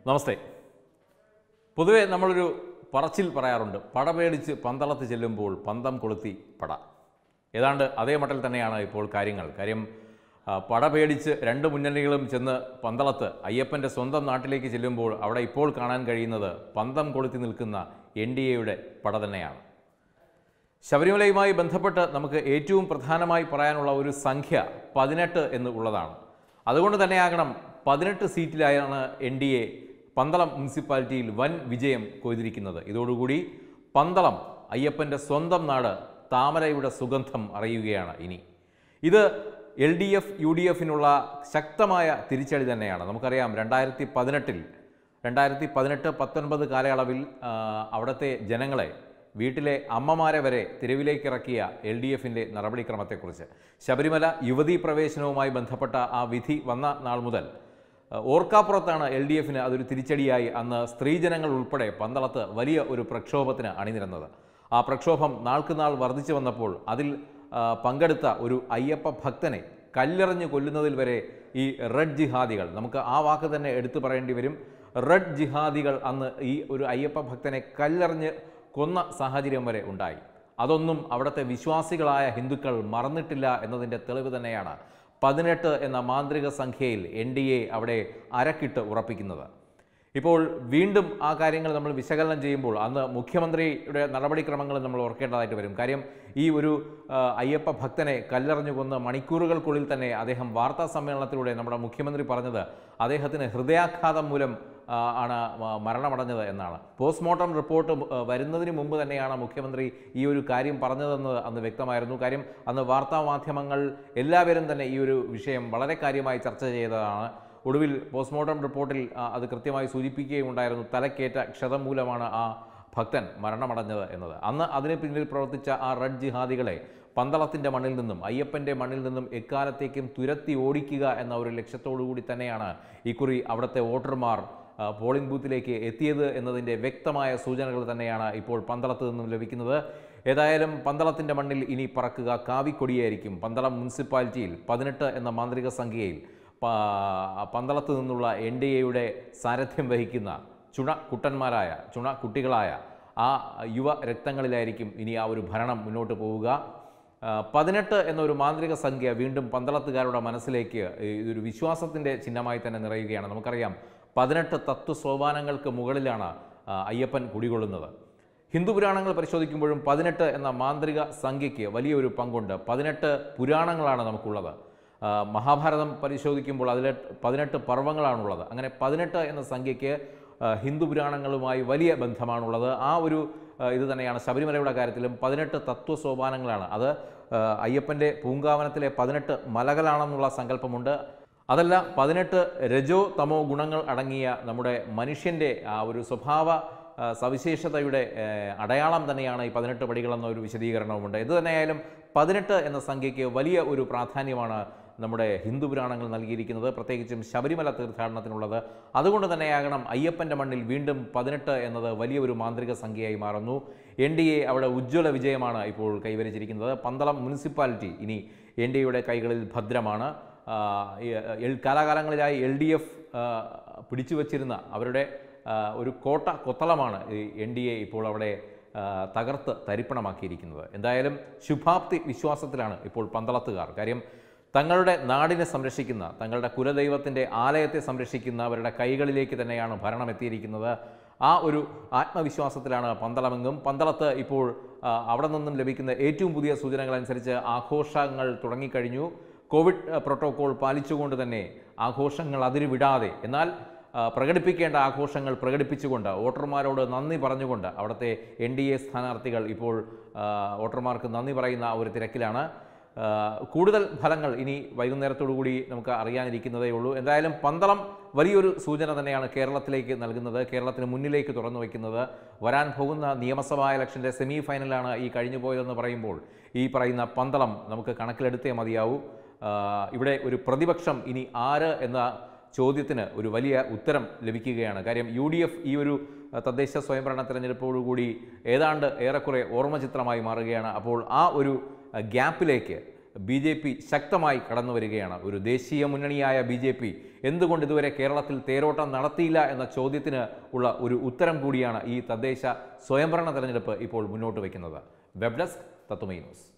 നമസ്തേ പൊതുവെ നമ്മളൊരു പറച്ചിൽ പറയാറുണ്ട് പട പേടിച്ച് പന്തളത്ത് ചെല്ലുമ്പോൾ പന്തം കൊളുത്തി പട ഏതാണ്ട് അതേ മട്ടിൽ തന്നെയാണ് ഇപ്പോൾ കാര്യങ്ങൾ കാര്യം ആ, പട പേടിച്ച് രണ്ട് മുന്നണികളും ചെന്ന് പന്തളത്ത് അയ്യപ്പൻ്റെ സ്വന്തം നാട്ടിലേക്ക് ചെല്ലുമ്പോൾ അവിടെ ഇപ്പോൾ കാണാൻ കഴിയുന്നത് പന്തം കൊളുത്തി നിൽക്കുന്ന എൻ ഡി എയുടെ പട തന്നെയാണ് ശബരിമലയുമായി ബന്ധപ്പെട്ട് നമുക്ക് ഏറ്റവും പ്രധാനമായി പറയാനുള്ള ഒരു സംഖ്യ പതിനെട്ട് എന്ന് ഉള്ളതാണ് അതുകൊണ്ട് തന്നെയാകണം പതിനെട്ട് സീറ്റിലായാണ് എൻ ഡി എ പന്തളം മുനിസിപ്പാലിറ്റിയിൽ വൻ വിജയം കൊയ്തിരിക്കുന്നത് ഇതോടുകൂടി പന്തളം അയ്യപ്പൻ്റെ സ്വന്തം നാട് താമരയുടെ സുഗന്ധം അറിയുകയാണ് ഇനി ഇത് L D F U D എഫിനുള്ള ശക്തമായ തിരിച്ചടി തന്നെയാണ് നമുക്കറിയാം രണ്ടായിരത്തി പതിനെട്ടിൽ രണ്ടായിരത്തി പതിനെട്ട് പത്തൊൻപത് കാലയളവിൽ ആ, അവിടുത്തെ ജനങ്ങളെ വീട്ടിലെ അമ്മമാരെ വരെ തെരുവിലേക്ക് ഇറക്കിയ എൽ ഡി എഫിൻ്റെ നടപടിക്രമത്തെക്കുറിച്ച് ശബരിമല യുവതീ പ്രവേശനവുമായി ബന്ധപ്പെട്ട ആ വിധി വന്ന നാൾ മുതൽ ആ, ഓർക്കാപ്പുറത്താണ് എൽ ഡി എഫിന് അതൊരു തിരിച്ചടിയായി അന്ന് സ്ത്രീജനങ്ങൾ ഉൾപ്പെടെ പന്തളത്ത് വലിയ ഒരു പ്രക്ഷോഭത്തിന് അണിനിരന്നത് ആ പ്രക്ഷോഭം നാൾക്ക് നാൾ വർദ്ധിച്ചു വന്നപ്പോൾ അതിൽ ആ, പങ്കെടുത്ത ഒരു അയ്യപ്പ ഭക്തനെ കല്ലെറിഞ്ഞ് കൊല്ലുന്നതിൽ വരെ ഈ റെഡ് ജിഹാദികൾ നമുക്ക് ആ വാക്ക് തന്നെ എടുത്തു പറയേണ്ടി വരും റെഡ് ജിഹാദികൾ അന്ന് ഈ ഒരു അയ്യപ്പ ഭക്തനെ കല്ലെറിഞ്ഞ് കൊന്ന സാഹചര്യം വരെ ഉണ്ടായി അതൊന്നും അവിടുത്തെ വിശ്വാസികളായ ഹിന്ദുക്കൾ മറന്നിട്ടില്ല എന്നതിൻ്റെ തെളിവ് തന്നെയാണ് പതിനെട്ട് എന്ന മാന്ത്രിക സംഖ്യയിൽ എൻ ഡി എ അവിടെ അരക്കിട്ട് ഉറപ്പിക്കുന്നത് ഇപ്പോൾ വീണ്ടും ആ കാര്യങ്ങൾ നമ്മൾ വിശകലനം ചെയ്യുമ്പോൾ അന്ന് മുഖ്യമന്ത്രിയുടെ നടപടിക്രമങ്ങൾ നമ്മൾ ഓർക്കേണ്ടതായിട്ട് വരും കാര്യം ഈ ഒരു ആ, അയ്യപ്പ ഭക്തനെ കല്ലെറിഞ്ഞു കൊന്ന് മണിക്കൂറുകൾക്കുള്ളിൽ തന്നെ അദ്ദേഹം വാർത്താ സമ്മേളനത്തിലൂടെ നമ്മുടെ മുഖ്യമന്ത്രി പറഞ്ഞത് അദ്ദേഹത്തിന് ഹൃദയാഘാതം മൂലം ആ, ആണ് മ- മരണമടഞ്ഞത് എന്നാണ് പോസ്റ്റ്മോർട്ടം റിപ്പോർട്ട് ആ, വരുന്നതിന് മുമ്പ് തന്നെയാണ് മുഖ്യമന്ത്രി ഈ ഒരു കാര്യം പറഞ്ഞതെന്ന് അന്ന് വ്യക്തമായിരുന്നു കാര്യം അന്ന് വാർത്താ മാധ്യമങ്ങൾ എല്ലാവരും തന്നെ ഈ ഒരു വിഷയം വളരെ കാര്യമായി ചർച്ച ചെയ്തതാണ് ഒടുവിൽ പോസ്റ്റ്മോർട്ടം റിപ്പോർട്ടിൽ ആ, അത് കൃത്യമായി സൂചിപ്പിക്കുകയും ഉണ്ടായിരുന്നു തലക്കേറ്റ ക്ഷതം മൂലമാണ് ആ ഭക്തൻ മരണമടഞ്ഞത് എന്നത് അന്ന് അതിന് പിന്നിൽ പ്രവർത്തിച്ച ആ റെഡ് ജിഹാദികളെ പന്തളത്തിൻ്റെ മണ്ണിൽ നിന്നും അയ്യപ്പൻ്റെ മണ്ണിൽ നിന്നും എക്കാലത്തേക്കും തുരത്തി ഓടിക്കുക എന്ന ഒരു ലക്ഷ്യത്തോടു കൂടി തന്നെയാണ് ഇക്കുറി അവിടുത്തെ വോട്ടർമാർ ആ, പോളിംഗ് ബൂത്തിലേക്ക് എത്തിയത് എന്നതിൻ്റെ വ്യക്തമായ സൂചനകൾ തന്നെയാണ് ഇപ്പോൾ പന്തളത്ത് നിന്നും ലഭിക്കുന്നത് ഏതായാലും പന്തളത്തിൻ്റെ മണ്ണിൽ ഇനി പറക്കുക കാവിക്കൊടിയായിരിക്കും പന്തളം മുനിസിപ്പാലിറ്റിയിൽ പതിനെട്ട് എന്ന മാന്ത്രിക സംഖ്യയിൽ പ- പന്തളത്ത് നിന്നുള്ള എൻ ഡി എയുടെ സാരഥ്യം വഹിക്കുന്ന ചുണ കുട്ടന്മാരായ ചുണ കുട്ടികളായ ആ യുവ രക്തങ്ങളിലായിരിക്കും ഇനി ആ ഒരു ഭരണം മുന്നോട്ട് പോവുക ആ, പതിനെട്ട് എന്നൊരു മാന്ത്രിക സംഖ്യ വീണ്ടും പന്തളത്തുകാരുടെ മനസ്സിലേക്ക് ഈ ഒരു വിശ്വാസത്തിൻ്റെ ചിഹ്നമായി തന്നെ നിറയുകയാണ് നമുക്കറിയാം പതിനെട്ട് തത്വ സോപാനങ്ങൾക്ക് മുകളിലാണ് ആ, അയ്യപ്പൻ കുടികൊള്ളുന്നത് ഹിന്ദു പുരാണങ്ങൾ പരിശോധിക്കുമ്പോഴും പതിനെട്ട് എന്ന മാന്ത്രിക സംഖ്യയ്ക്ക് വലിയൊരു പങ്കുണ്ട് പതിനെട്ട് പുരാണങ്ങളാണ് നമുക്കുള്ളത് ആ, മഹാഭാരതം പരിശോധിക്കുമ്പോൾ അതിൽ പതിനെട്ട് പർവ്വങ്ങളാണുള്ളത് അങ്ങനെ പതിനെട്ട് എന്ന സംഖ്യയ്ക്ക് ആ, ഹിന്ദു പുരാണങ്ങളുമായി വലിയ ബന്ധമാണുള്ളത് ആ ഒരു ആ, ഇത് തന്നെയാണ് ശബരിമലയുടെ കാര്യത്തിലും പതിനെട്ട് തത്വ സോപാനങ്ങളാണ് അത് ആ, അയ്യപ്പൻ്റെ പൂങ്കാവനത്തിലെ പതിനെട്ട് മലകളാണെന്നുള്ള സങ്കല്പമുണ്ട് അതല്ല പതിനെട്ട് രജോ തമോ ഗുണങ്ങൾ അടങ്ങിയ നമ്മുടെ മനുഷ്യൻ്റെ ആ ഒരു സ്വഭാവ ആ, സവിശേഷതയുടെ ഏ, അടയാളം തന്നെയാണ് ഈ പതിനെട്ട് പടികൾ എന്ന ഒരു വിശദീകരണവുമുണ്ട് ഇത് തന്നെയായാലും പതിനെട്ട് എന്ന സംഖ്യയ്ക്ക് വലിയ ഒരു പ്രാധാന്യമാണ് നമ്മുടെ ഹിന്ദു പുരാണങ്ങൾ നൽകിയിരിക്കുന്നത് പ്രത്യേകിച്ചും ശബരിമല തീർത്ഥാടനത്തിനുള്ളത് അതുകൊണ്ട് തന്നെയാകണം അയ്യപ്പൻ്റെ മണ്ണിൽ വീണ്ടും പതിനെട്ട് എന്നത് വലിയ ഒരു മാന്ത്രിക സംഖ്യയായി മാറുന്നു എൻ ഡി എ അവിടെ ഉജ്ജ്വല വിജയമാണ് ഇപ്പോൾ കൈവരിച്ചിരിക്കുന്നത് പന്തളം മുനിസിപ്പാലിറ്റി ഇനി എൻ ഡി എയുടെ കൈകളിൽ ഭദ്രമാണ് ആ, ഈ, എൽ- കാലാകാലങ്ങളിലായി എൽ ഡി എഫ് പിടിച്ചു വച്ചിരുന്ന അവരുടെ ആ, ഒരു കോട്ട കൊത്തളമാണ് ഈ എൻ ഡി എ ഇപ്പോൾ അവിടെ ആ, തകർത്ത് തരിപ്പണമാക്കിയിരിക്കുന്നത് എന്തായാലും ശുഭാപ്തി വിശ്വാസത്തിലാണ് ഇപ്പോൾ പന്തളത്തുകാർ കാര്യം തങ്ങളുടെ നാടിനെ സംരക്ഷിക്കുന്ന തങ്ങളുടെ കുലദൈവത്തിൻ്റെ ആലയത്തെ സംരക്ഷിക്കുന്ന അവരുടെ കൈകളിലേക്ക് തന്നെയാണ് ഭരണം എത്തിയിരിക്കുന്നത് ആ ഒരു ആത്മവിശ്വാസത്തിലാണ് പന്തളമെങ്കും പന്തളത്ത് ഇപ്പോൾ ആ, അവിടെ നിന്നും ലഭിക്കുന്ന ഏറ്റവും പുതിയ സൂചനകൾ അനുസരിച്ച് ആഘോഷങ്ങൾ തുടങ്ങിക്കഴിഞ്ഞു കോവിഡ് ആ, പ്രോട്ടോകോൾ പാലിച്ചുകൊണ്ട് തന്നെ ആഘോഷങ്ങൾ അതിരുവിടാതെ എന്നാൽ ആ, പ്രകടിപ്പിക്കേണ്ട ആഘോഷങ്ങൾ പ്രകടിപ്പിച്ചുകൊണ്ട് വോട്ടർമാരോട് നന്ദി പറഞ്ഞുകൊണ്ട് അവിടുത്തെ എൻ ഡി എ സ്ഥാനാർത്ഥികൾ ഇപ്പോൾ ആ, വോട്ടർമാർക്ക് നന്ദി പറയുന്ന ഒരു തിരക്കിലാണ് ആ, കൂടുതൽ ഫലങ്ങൾ ഇനി വൈകുന്നേരത്തോടു കൂടി നമുക്ക് അറിയാനിരിക്കുന്നതേ ഉള്ളൂ എന്തായാലും പന്തളം വലിയൊരു സൂചന തന്നെയാണ് കേരളത്തിലേക്ക് നൽകുന്നത് കേരളത്തിന് മുന്നിലേക്ക് തുറന്നു വയ്ക്കുന്നത് വരാൻ പോകുന്ന നിയമസഭാ ഇലക്ഷൻ്റെ സെമി ഫൈനലാണ് ഈ കഴിഞ്ഞു പോയതെന്ന് പറയുമ്പോൾ ഈ പറയുന്ന പന്തളം നമുക്ക് കണക്കിലെടുത്തേ മതിയാവൂ ആ, ഇവിടെ ഒരു പ്രതിപക്ഷം ഇനി ആര് എന്ന ചോദ്യത്തിന് ഒരു വലിയ ഉത്തരം ലഭിക്കുകയാണ് കാര്യം യു ഡി എഫ് ഈ ഒരു അഹ്, തദ്ദേശ സ്വയംഭരണ തെരഞ്ഞെടുപ്പോടുകൂടി ഏതാണ്ട് ഏറെക്കുറെ ഓർമ്മചിത്രമായി മാറുകയാണ് അപ്പോൾ ആ ഒരു അഹ്, ഗ്യാപ്പിലേക്ക് ബി ജെ പി ശക്തമായി കടന്നു വരികയാണ് ഒരു ദേശീയ മുന്നണിയായ ബി ജെ പി എന്തുകൊണ്ട് ഇതുവരെ കേരളത്തിൽ തേരോട്ടം നടത്തിയില്ല എന്ന ചോദ്യത്തിന് ഉള്ള ഒരു ഉത്തരം കൂടിയാണ് ഈ തദ്ദേശ സ്വയംഭരണ തെരഞ്ഞെടുപ്പ് ഇപ്പോൾ മുന്നോട്ട് വയ്ക്കുന്നത് വെബ് ഡെസ്ക് തത്വമൈ ന്യൂസ്